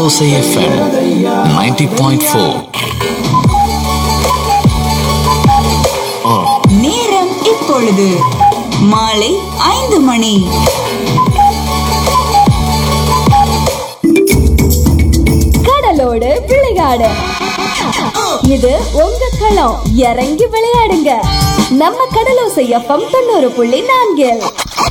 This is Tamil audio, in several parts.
ஓசை எஃப்எம் நைன்டி பாயிண்ட் ஃபோர் நேரம் இப்பொழுது மாலை ஐந்து மணி கடலோடு விளையாடு இது உங்க களம் இறங்கி விளையாடுங்க நம்ம கடலோசை எஃப்எம் தொண்ணூறு புள்ளி நான்கில்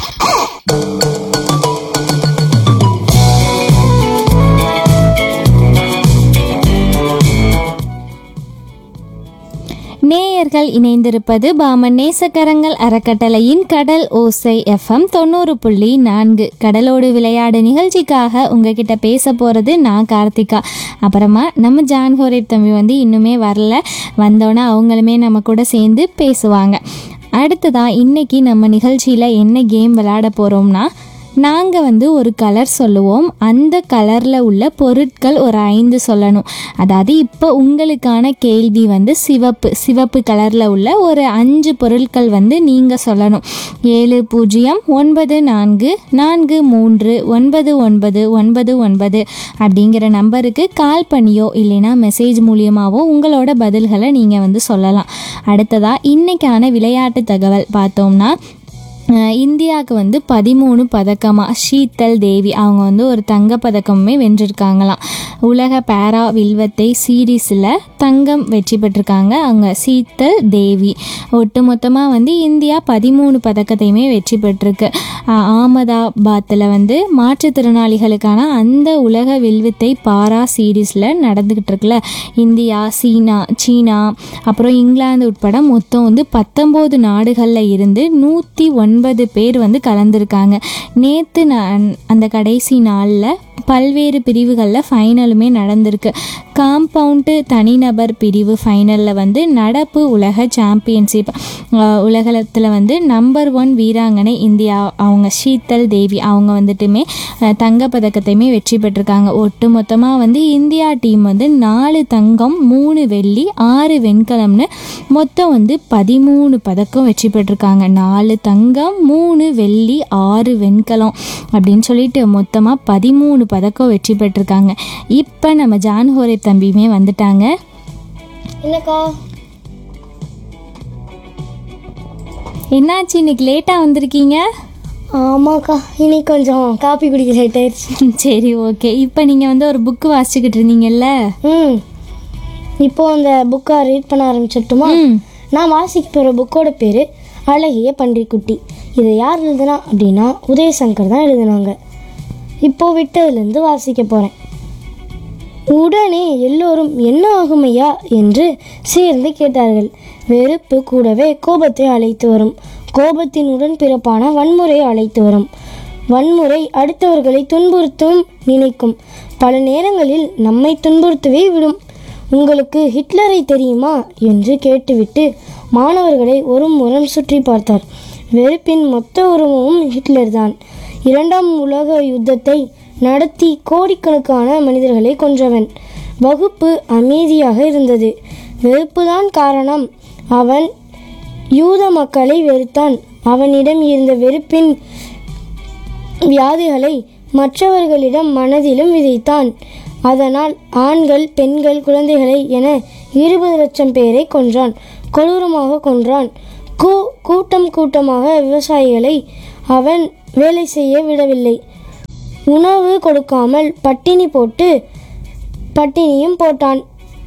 நேயர்கள் இணைந்திருப்பது பாமன் நேசக்கரங்கள் அறக்கட்டளையின் கடல் ஓசை எஃப்எம் தொண்ணூறு புள்ளி நான்கு கடலோடு விளையாடு நிகழ்ச்சிக்காக உங்ககிட்ட பேச போகிறது நான் கார்த்திகா அப்புறமா நம்ம ஜான் ஹோரேப் தம்பி வந்து இன்னுமே வரல வந்தோன்னே அவங்களுமே நம்ம கூட சேர்ந்து பேசுவாங்க அடுத்ததாக இன்னைக்கு நம்ம நிகழ்ச்சியில் என்ன கேம் விளையாட போகிறோம்னா நாங்கள் வந்து ஒரு கலர் சொல்லுவோம் அந்த கலரில் உள்ள பொருட்கள் ஒரு ஐந்து சொல்லணும் அதாவது இப்போ உங்களுக்கான கேள்வி வந்து சிவப்பு சிவப்பு கலரில் உள்ள ஒரு அஞ்சு பொருட்கள் வந்து நீங்கள் சொல்லணும் ஏழு பூஜ்ஜியம் ஒன்பது நான்கு நான்கு மூன்று ஒன்பது ஒன்பது ஒன்பது ஒன்பது அப்படிங்கிற நம்பருக்கு கால் பண்ணியோ இல்லைன்னா மெசேஜ் மூலியமாகவோ உங்களோட பதில்களை நீங்கள் வந்து சொல்லலாம் அடுத்ததாக இன்னைக்கான விளையாட்டு தகவல் பார்த்தோம்னா அஹ் இந்தியாவுக்கு வந்து பதிமூணு பதக்கமாக ஷீத்தல் தேவி அவங்க வந்து ஒரு தங்க பதக்கமுமே வென்றிருக்காங்களாம் உலக பேரா வில்வத்தை சீரீஸில் தங்கம் வெற்றி பெற்றிருக்காங்க அவங்க சீத்தல் தேவி ஒட்டு மொத்தமாக வந்து இந்தியா பதிமூணு பதக்கத்தையுமே வெற்றி பெற்றிருக்கு அஹ் ஆமதாபாத்தில் வந்து மாற்றுத்திறனாளிகளுக்கான அந்த உலக வில்வித்தை பாரா சீரீஸில் நடந்துக்கிட்டு இருக்குல்ல இந்தியா சீனா சீனா அப்புறம் இங்கிலாந்து உட்பட மொத்தம் வந்து பத்தொம்போது நாடுகளில் இருந்து நூற்றி ஒன்பது பேர் வந்து கலந்துருக்காங்க நேற்று நான் அந்த கடைசி நாளில் பல்வேறு பிரிவுகளில் ஃபைனலுமே நடந்திருக்கு காம்பவுண்டு தனிநபர் பிரிவு ஃபைனலில் வந்து நடப்பு உலக சாம்பியன்ஷிப் உலகத்தில் வந்து நம்பர் ஒன் வீராங்கனை இந்தியா அவங்க ஷீத்தல் தேவி அவங்க வந்துட்டுமே அஹ், தங்கப்பதக்கத்தையுமே வெற்றி பெற்றிருக்காங்க ஒட்டு மொத்தமாக வந்து இந்தியா டீம் வந்து நாலு தங்கம் மூணு வெள்ளி ஆறு வெண்கலம்னு மொத்தம் வந்து பதிமூணு பதக்கம் வெற்றி பெற்றிருக்காங்க நாலு தங்கம் மூணு வெள்ளி ஆறு வெண்கலம் அப்படின்னு சொல்லிட்டு மொத்தமாக பதிமூணு பதக்கம் வெற்றி பெற்றிருக்காங்க இப்போ நம்ம ஜான் ஹோரே தம்பியுமே வந்துட்டாங்க என்னக்கா என்னாச்சு இன்னைக்கு லேட்டாக வந்திருக்கீங்க ஆமாக்கா இன்னைக்கு கொஞ்சம் காப்பி குடிக்க லேட் ஆயிடுச்சு சரி ஓகே இப்போ நீங்கள் வந்து ஒரு புக்கு வாசிச்சுக்கிட்டு இருந்தீங்கல்ல ம் இப்போ அந்த புக்கை ரீட் பண்ண ஆரம்பிச்சிட்டுமா ம் நான் வாசிக்க போகிற புக்கோட பேர் அழகிய பன்றிக்குட்டி இதை யார் எழுதுனா அப்படின்னா உதயசங்கர் தான் எழுதுனாங்க இப்போ விட்டதுலேருந்து வாசிக்க போகிறேன் உடனே எல்லோரும் என்ன ஆகுமையா என்று சேர்ந்து கேட்டார்கள் வெறுப்பு கூடவே கோபத்தை அழைத்து வரும் கோபத்தின் உடன்பிறப்பான வன்முறையை அழைத்து வரும் வன்முறை அடுத்தவர்களை துன்புறுத்தும் நினைக்கும் பல நேரங்களில் நம்மை துன்புறுத்தவே விடும் உங்களுக்கு ஹிட்லரை தெரியுமா என்று கேட்டுவிட்டு மாணவர்களை ஒரு முறம் சுற்றி பார்த்தார் வெறுப்பின் மொத்த உருவமும் ஹிட்லர் தான் இரண்டாம் உலக யுத்தத்தை நடத்தி கோடிக்கணக்கான மனிதர்களை கொன்றவன் வகுப்பு அமைதியாக இருந்தது வெறுப்புதான் காரணம் அவன் யூத மக்களை வெறுத்தான் அவனிடம் இருந்த வெறுப்பின் வியாதிகளை மற்றவர்களிடம் மனதிலும் விதைத்தான் அதனால் ஆண்கள் பெண்கள் குழந்தைகளை என இருபது லட்சம் பேரை கொன்றான் கொடூரமாக கொன்றான் கூ கூட்டம் கூட்டமாக விவசாயிகளை அவன் வேலை செய்ய விடவில்லை உணவு கொடுக்காமல் பட்டினி போட்டு பட்டினியும் போட்டான்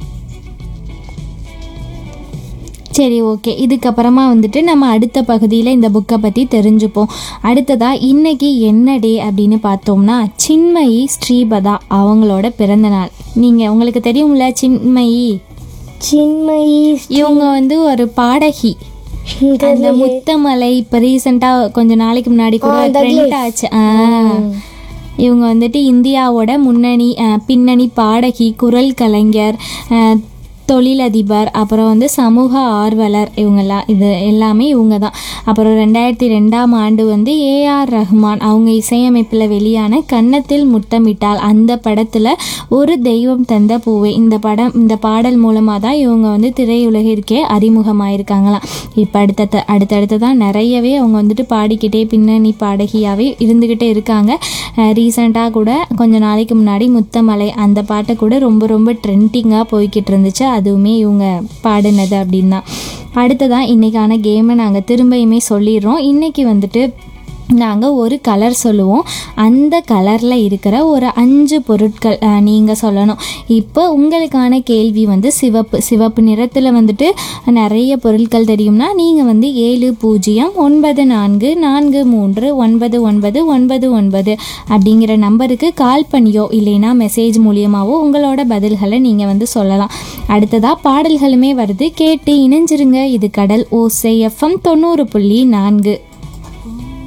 சரி ஓகே இதுக்கப்புறமா வந்துட்டு நம்ம அடுத்த பகுதியில் இந்த புக்கை பற்றி தெரிஞ்சுப்போம் அடுத்ததாக இன்னைக்கு என்ன டே அப்படின்னு பார்த்தோம்னா சின்மயி ஸ்ரீபதா அவங்களோட பிறந்த நாள் நீங்கள் உங்களுக்கு தெரியும்ல சின்மயி சின்மயி இவங்க வந்து ஒரு பாடகி அந்த முத்தமலை இப்போ ரீசெண்டாக கொஞ்ச நாளைக்கு முன்னாடி கூட ஆ, Douglas. ட்ரெண்ட் ஆச்சு ஆ. இவங்க வந்துட்டு இந்தியாவோட முன்னணி அஹ், பின்னணி பாடகி குரல் கலைஞர் அஹ், தொழிலதிபர் அப்புறம் வந்து சமூக ஆர்வலர் இவங்கெல்லாம் இது எல்லாமே இவங்க தான் அப்புறம் ரெண்டாயிரத்தி ரெண்டாம் ஆண்டு வந்து ஏஆர் ரஹ்மான் அவங்க இசையமைப்பில் வெளியான கன்னத்தில் முத்தமிட்டால் அந்த படத்தில் ஒரு தெய்வம் தந்த பூவே இந்த படம் இந்த பாடல் மூலமாக தான் இவங்க வந்து திரையுலகிற்கே அறிமுகமாயிருக்காங்களாம் இப்போ அடுத்த அடுத்தடுத்ததான் நிறையவே அவங்க வந்துட்டு பாடிக்கிட்டே பின்னணி பாடகியாகவே இருந்துக்கிட்டே இருக்காங்க ரீசெண்டாக கூட கொஞ்ச நாளைக்கு முன்னாடி முத்தமலை அந்த பாட்டை கூட ரொம்ப ரொம்ப ட்ரெண்டிங்காக போய்கிட்டு இருந்துச்சு அதுவுமே இவங்க பாடினது அப்படின்னு தான் அடுத்ததான் இன்றைக்கான கேமை நாங்கள் திரும்பியுமே சொல்லிடுறோம் இன்றைக்கி வந்துட்டு நாங்கள் ஒரு கலர் சொல்லுவோம் அந்த கலரில் இருக்கிற ஒரு அஞ்சு பொருட்கள் நீங்கள் சொல்லணும் இப்போ உங்களுக்கான கேள்வி வந்து சிவப்பு சிவப்பு நிறத்தில் வந்துட்டு நிறைய பொருட்கள் தெரியும்னா நீங்கள் வந்து ஏழு பூஜ்ஜியம் ஒன்பது நான்கு நான்கு மூன்று ஒன்பது ஒன்பது ஒன்பது ஒன்பது அப்படிங்கிற நம்பருக்கு கால் பண்ணியோ இல்லைன்னா மெசேஜ் மூலியமாவோ உங்களோட பதில்களை நீங்கள் வந்து சொல்லலாம் அடுத்ததாக பாடல்களுமே வருது கேட்டு இணைஞ்சிருங்க இது கடல் ஓசை எஃப்எம் தொண்ணூறு புள்ளி நான்கு